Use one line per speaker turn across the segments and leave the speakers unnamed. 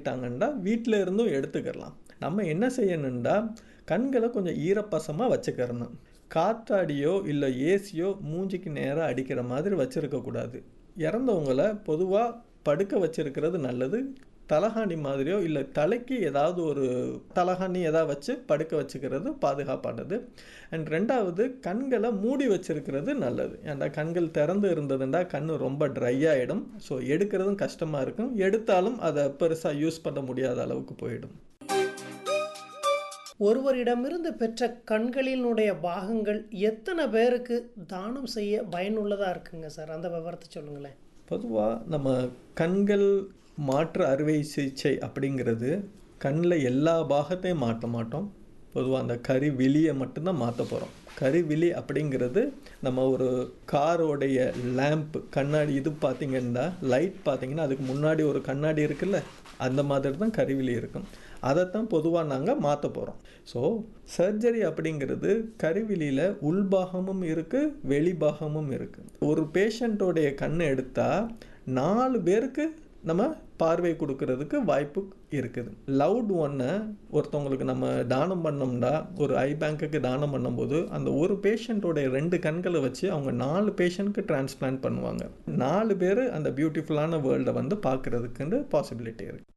பழகிட்டாங்கன்னா வீட்டில் இருந்தும் எடுத்துக்கலாம் நம்ம என்ன செய்யணும்டா கண்களை கொஞ்சம் ஈரப்பசமாக வச்சுக்கிறணும் காற்றாடியோ இல்லை ஏசியோ மூஞ்சிக்கு நேராக அடிக்கிற மாதிரி வச்சுருக்கக்கூடாது இறந்தவங்களை பொதுவாக படுக்க வச்சிருக்கிறது நல்லது தலகாணி மாதிரியோ இல்லை தலைக்கு ஏதாவது ஒரு தலகாணி ஏதாவது வச்சு படுக்க வச்சுக்கிறது பாதுகாப்பானது அண்ட் ரெண்டாவது கண்களை மூடி வச்சிருக்கிறது நல்லது ஏன்டா கண்கள் திறந்து இருந்ததுண்டா கண் ரொம்ப ட்ரை ஆகிடும் ஸோ எடுக்கிறதும் கஷ்டமாக இருக்கும் எடுத்தாலும் அதை பெருசாக யூஸ் பண்ண முடியாத அளவுக்கு போயிடும்
ஒருவரிடமிருந்து பெற்ற கண்களினுடைய பாகங்கள் எத்தனை பேருக்கு தானம் செய்ய பயனுள்ளதாக இருக்குங்க சார் அந்த விவரத்தை சொல்லுங்களேன்
பொதுவாக நம்ம கண்கள் மாற்று அறுவை சிகிச்சை அப்படிங்கிறது கண்ணில் எல்லா பாகத்தையும் மாற்ற மாட்டோம் பொதுவாக அந்த கறி விழியை மட்டும்தான் மாற்ற போகிறோம் கறி விழி அப்படிங்கிறது நம்ம ஒரு காரோடைய லேம்ப் கண்ணாடி இது பார்த்தீங்கன்னா லைட் பார்த்தீங்கன்னா அதுக்கு முன்னாடி ஒரு கண்ணாடி இருக்குல்ல அந்த மாதிரி தான் கருவிழி இருக்கும் அதைத்தான் பொதுவாக நாங்கள் மாற்ற போகிறோம் ஸோ சர்ஜரி அப்படிங்கிறது கருவிலியில் உள்பாகமும் இருக்குது வெளிபாகமும் இருக்குது ஒரு பேஷண்ட்டோடைய கண்ணை எடுத்தால் நாலு பேருக்கு நம்ம பார்வை கொடுக்கறதுக்கு வாய்ப்பு இருக்குது லவுட் ஒன்னை ஒருத்தவங்களுக்கு நம்ம தானம் பண்ணோம்னா ஒரு ஐ பேங்க்குக்கு தானம் பண்ணும்போது அந்த ஒரு பேஷண்ட்டோடைய ரெண்டு கண்களை வச்சு அவங்க நாலு பேஷண்ட்க்கு டிரான்ஸ்பிளான்ட் பண்ணுவாங்க நாலு பேர் அந்த பியூட்டிஃபுல்லான வேர்ல்டை வந்து பார்க்குறதுக்குன்னு பாசிபிலிட்டி இருக்குது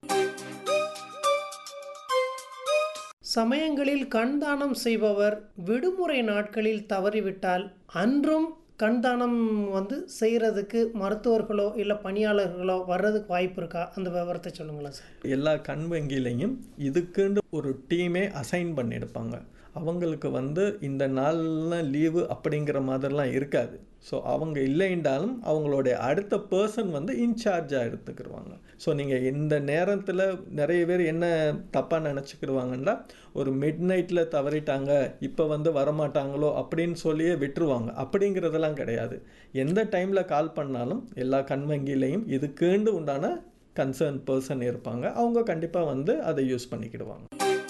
சமயங்களில் கண் தானம் செய்பவர் விடுமுறை நாட்களில் தவறிவிட்டால் அன்றும் கண் தானம் வந்து செய்கிறதுக்கு மருத்துவர்களோ இல்லை பணியாளர்களோ வர்றதுக்கு வாய்ப்பு இருக்கா அந்த விவரத்தை சொல்லுங்களேன் சார்
எல்லா கண் வங்கியிலையும் இதுக்குன்னு ஒரு டீமே அசைன் பண்ணியிருப்பாங்க அவங்களுக்கு வந்து இந்த நாளில் லீவு அப்படிங்கிற மாதிரிலாம் இருக்காது ஸோ அவங்க இல்லைன்றாலும் அவங்களுடைய அடுத்த பர்சன் வந்து இன்சார்ஜாக எடுத்துக்கிடுவாங்க ஸோ நீங்கள் இந்த நேரத்தில் நிறைய பேர் என்ன தப்பாக நினச்சிக்கிடுவாங்கன்னா ஒரு மிட் நைட்டில் தவறிட்டாங்க இப்போ வந்து வரமாட்டாங்களோ அப்படின்னு சொல்லியே விட்டுருவாங்க அப்படிங்கிறதெல்லாம் கிடையாது எந்த டைமில் கால் பண்ணாலும் எல்லா கண் வங்கியிலையும் இதுக்குண்டு உண்டான கன்சர்ன் பர்சன் இருப்பாங்க அவங்க கண்டிப்பாக வந்து அதை யூஸ் பண்ணிக்கிடுவாங்க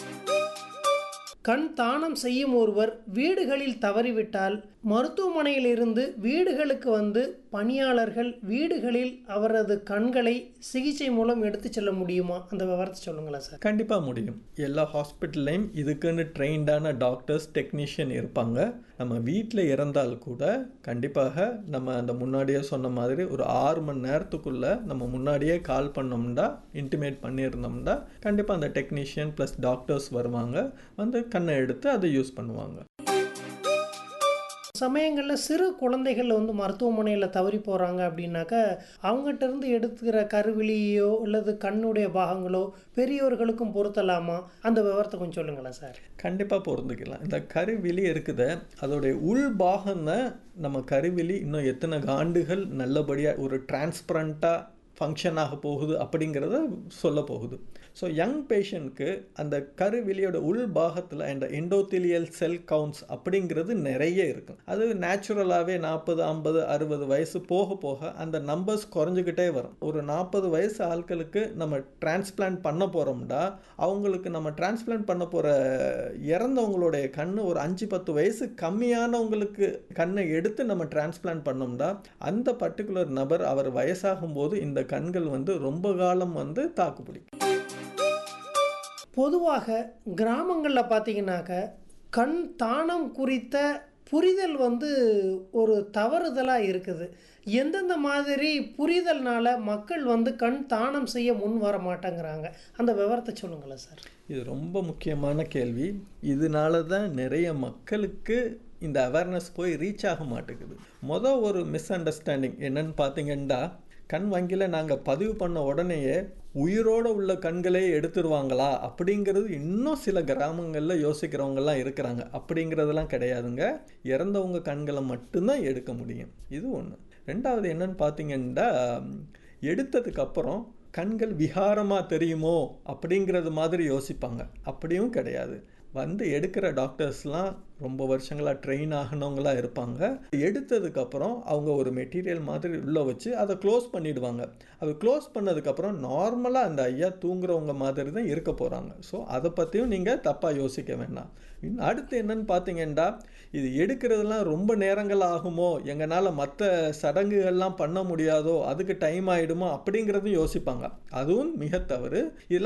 கண் தானம் செய்யும் ஒருவர் வீடுகளில் தவறிவிட்டால் மருத்துவமனையிலிருந்து வீடுகளுக்கு வந்து பணியாளர்கள் வீடுகளில் அவரது கண்களை சிகிச்சை மூலம் எடுத்து செல்ல முடியுமா அந்த விவரத்தை சொல்லுங்களேன் சார்
கண்டிப்பாக முடியும் எல்லா ஹாஸ்பிட்டல்லையும் இதுக்குன்னு ட்ரெயின்டான டாக்டர்ஸ் டெக்னீஷியன் இருப்பாங்க நம்ம வீட்டில் இறந்தால் கூட கண்டிப்பாக நம்ம அந்த முன்னாடியே சொன்ன மாதிரி ஒரு ஆறு மணி நேரத்துக்குள்ளே நம்ம முன்னாடியே கால் பண்ணோம்னா இன்டிமேட் பண்ணியிருந்தோம்னா கண்டிப்பாக அந்த டெக்னீஷியன் ப்ளஸ் டாக்டர்ஸ் வருவாங்க வந்து கண்ணை எடுத்து அதை யூஸ் பண்ணுவாங்க
சமயங்களில் சிறு குழந்தைகள் வந்து மருத்துவமனையில் தவறி போகிறாங்க அப்படின்னாக்கா அவங்ககிட்ட இருந்து எடுத்துக்கிற கருவிழியோ அல்லது கண்ணுடைய பாகங்களோ பெரியவர்களுக்கும் பொருத்தலாமா அந்த விவரத்தை கொஞ்சம் சொல்லுங்களேன் சார்
கண்டிப்பாக பொருந்துக்கலாம் இந்த கருவிழி இருக்குத அதோடைய உள் பாகம்னா நம்ம கருவிழி இன்னும் எத்தனை ஆண்டுகள் நல்லபடியாக ஒரு டிரான்ஸ்பரண்ட்டாக ஃபங்க்ஷன் ஆக போகுது அப்படிங்கிறத சொல்ல போகுது ஸோ யங் பேஷண்ட்க்கு அந்த கருவிலியோட உள் பாகத்தில் அந்த எண்டோத்திலியல் செல் கவுண்ட்ஸ் அப்படிங்கிறது நிறைய இருக்கும் அது நேச்சுரலாகவே நாற்பது ஐம்பது அறுபது வயசு போக போக அந்த நம்பர்ஸ் குறைஞ்சிக்கிட்டே வரும் ஒரு நாற்பது வயசு ஆட்களுக்கு நம்ம டிரான்ஸ்பிளான்ட் பண்ண போகிறோம்னா அவங்களுக்கு நம்ம டிரான்ஸ்பிளான்ட் பண்ண போகிற இறந்தவங்களுடைய கண் ஒரு அஞ்சு பத்து வயசு கம்மியானவங்களுக்கு கண்ணை எடுத்து நம்ம டிரான்ஸ்பிளான்ட் பண்ணோம்னா அந்த பர்டிகுலர் நபர் அவர் வயசாகும் போது இந்த கண்கள் வந்து ரொம்ப காலம் வந்து தாக்கு பிடிக்கும்
பொதுவாக கிராமங்களில் பார்த்தீங்கன்னாக்க கண் தானம் குறித்த புரிதல் வந்து ஒரு தவறுதலாக இருக்குது எந்தெந்த மாதிரி புரிதல்னால மக்கள் வந்து கண் தானம் செய்ய முன் வர மாட்டேங்கிறாங்க அந்த விவரத்தை சொல்லுங்களேன் சார்
இது ரொம்ப முக்கியமான கேள்வி இதனால தான் நிறைய மக்களுக்கு இந்த அவேர்னஸ் போய் ரீச் ஆக மாட்டேங்குது மொதல் ஒரு மிஸ் அண்டர்ஸ்டாண்டிங் என்னன்னு பார்த்தீங்கன்னா கண் வங்கியில் நாங்கள் பதிவு பண்ண உடனேயே உயிரோடு உள்ள கண்களே எடுத்துருவாங்களா அப்படிங்கிறது இன்னும் சில கிராமங்களில் யோசிக்கிறவங்கெல்லாம் இருக்கிறாங்க அப்படிங்கிறதெல்லாம் கிடையாதுங்க இறந்தவங்க கண்களை மட்டும்தான் எடுக்க முடியும் இது ஒன்று ரெண்டாவது என்னன்னு பார்த்தீங்கன்னா எடுத்ததுக்கு அப்புறம் கண்கள் விகாரமாக தெரியுமோ அப்படிங்கிறது மாதிரி யோசிப்பாங்க அப்படியும் கிடையாது வந்து எடுக்கிற டாக்டர்ஸ்லாம் ரொம்ப வருஷங்களாக ட்ரெயின் ஆகினவங்களா இருப்பாங்க எடுத்ததுக்கப்புறம் அவங்க ஒரு மெட்டீரியல் மாதிரி உள்ளே வச்சு அதை க்ளோஸ் பண்ணிடுவாங்க அது க்ளோஸ் பண்ணதுக்கப்புறம் நார்மலாக அந்த ஐயா தூங்குறவங்க மாதிரி தான் இருக்க போகிறாங்க ஸோ அதை பற்றியும் நீங்கள் தப்பாக யோசிக்க வேண்டாம் இன்னும் அடுத்து என்னன்னு பார்த்தீங்கன்னா இது எடுக்கிறதுலாம் ரொம்ப நேரங்கள் ஆகுமோ எங்களால் மற்ற சடங்குகள்லாம் பண்ண முடியாதோ அதுக்கு டைம் ஆகிடுமோ அப்படிங்கிறதும் யோசிப்பாங்க அதுவும் மிக தவறு இதெல்லாம்